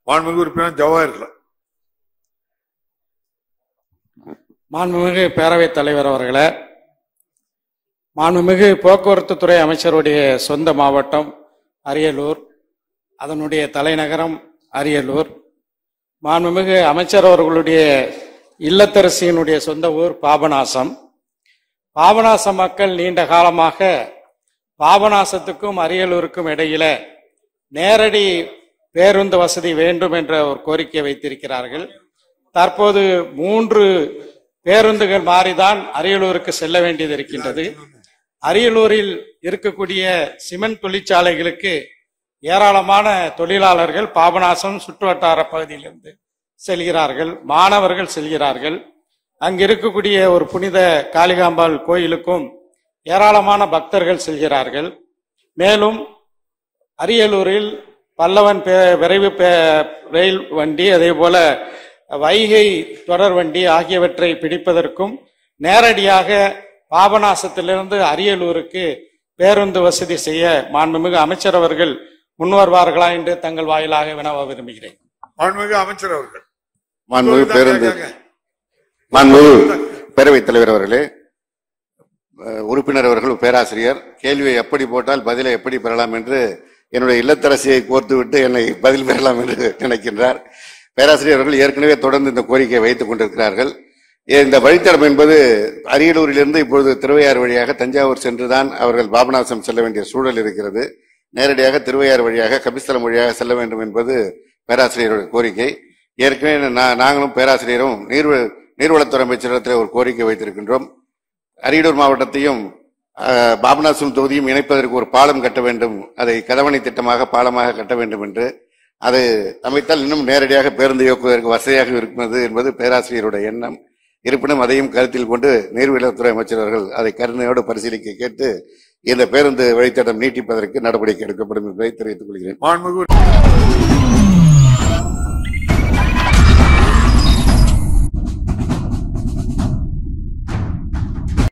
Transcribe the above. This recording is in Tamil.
மாண்புமிகு உறுப்பினர் ஜவஹர்ல மாண்புமிகு பேரவைத் தலைவர் அவர்களே மாண்புமிகு போக்குவரத்து துறை அமைச்சருடைய சொந்த மாவட்டம் அரியலூர் அதனுடைய தலைநகரம் அரியலூர் மாண்புமிகு அமைச்சர் அவர்களுடைய இல்லத்தரசியினுடைய சொந்த ஊர் பாபநாசம் பாபநாசம் மக்கள் நீண்ட காலமாக பாபநாசத்துக்கும் அரியலூருக்கும் இடையில நேரடி பேருந்து வசதி வேண்டும் என்ற ஒரு கோரிக்கை வைத்திருக்கிறார்கள் தற்போது மூன்று பேருந்துகள் மாறிதான் அரியலூருக்கு செல்ல வேண்டியது இருக்கின்றது அரியலூரில் இருக்கக்கூடிய சிமெண்ட் தொழிற்சாலைகளுக்கு ஏராளமான தொழிலாளர்கள் பாபநாசம் சுற்றுவட்டார பகுதியிலிருந்து செல்கிறார்கள் மாணவர்கள் செல்கிறார்கள் அங்கு இருக்கக்கூடிய ஒரு புனித காளிகாம்பாள் கோயிலுக்கும் ஏராளமான பக்தர்கள் செல்கிறார்கள் மேலும் அரியலூரில் பல்லவன் பே- விரைவு பே- ரயில் வண்டி அதே போல வைகை தொடர் வண்டி ஆகியவற்றை பிடிப்பதற்கும் நேரடியாக பாபநாசத்திலிருந்து அரியலூருக்கு பேருந்து வசதி செய்ய மாண்புமிகு அமைச்சர் அவர்கள் முன்வருவார்களா என்று தங்கள் வாயிலாக வினவ விரும்புகிறேன் மாண்புமிகு அமைச்சர் அவர்கள் மாண்புமிகு பேருந்து கேட்க. மாண்புமிகு பேரவைத் தலைவர் அவர்களே அஹ், உறுப்பினர் அவர்கள் பேராசிரியர் கேள்வியை எப்படி போட்டால் பதிலை எப்படி பெறலாம் என்று என்னுடைய இல்லத்தரசியை கோர்த்துவிட்டு என்னை பதில் பெறலாம் என்று நினைக்கின்றார் பேராசிரியர் அவர்கள் ஏற்கனவே தொடர்ந்து இந்த கோரிக்கையை வைத்துக் கொண்டிருக்கிறார்கள் இந்த வழித்தடம் என்பது அரியலூரிலிருந்து இப்பொழுது திருவையாறு வழியாக தஞ்சாவூர் சென்றுதான் அவர்கள் பாபநாசம் செல்ல வேண்டிய சூழல் இருக்கிறது நேரடியாக திருவையாறு வழியாக கபிஸ்தலம் வழியாக செல்ல வேண்டும் என்பது பேராசிரியருடைய கோரிக்கை ஏற்கனவே நா- நாங்களும் பேராசிரியரும் நீர் நீர்வளத்துறை அமைச்சரிடத்தில் ஒரு கோரிக்கை வைத்திருக்கின்றோம் அரியலூர் மாவட்டத்தையும் அஹ், பாபநாசம் தொகுதியும் இணைப்பதற்கு ஒரு பாலம் கட்ட வேண்டும் அதை கதவணை திட்டமாக பாலமாக கட்ட வேண்டும் என்று அது அமைத்தால் இன்னும் நேரடியாக பேருந்து இயக்குவதற்கு வசதியாக இருக்கிறது என்பது பேராசிரியருடைய எண்ணம் இருப்பினும் அதையும் கருத்தில் கொண்டு நீர்வளத்துறை அமைச்சர்கள் அதை கருணையோடு பரிசீலிக்க கேட்டு இந்த பேருந்து வழித்தடம் நீட்டிப்பதற்கு நடவடிக்கை எடுக்கப்படும் என்பதை தெரிவித்துக் கொள்கிறேன் மாண்புமிகு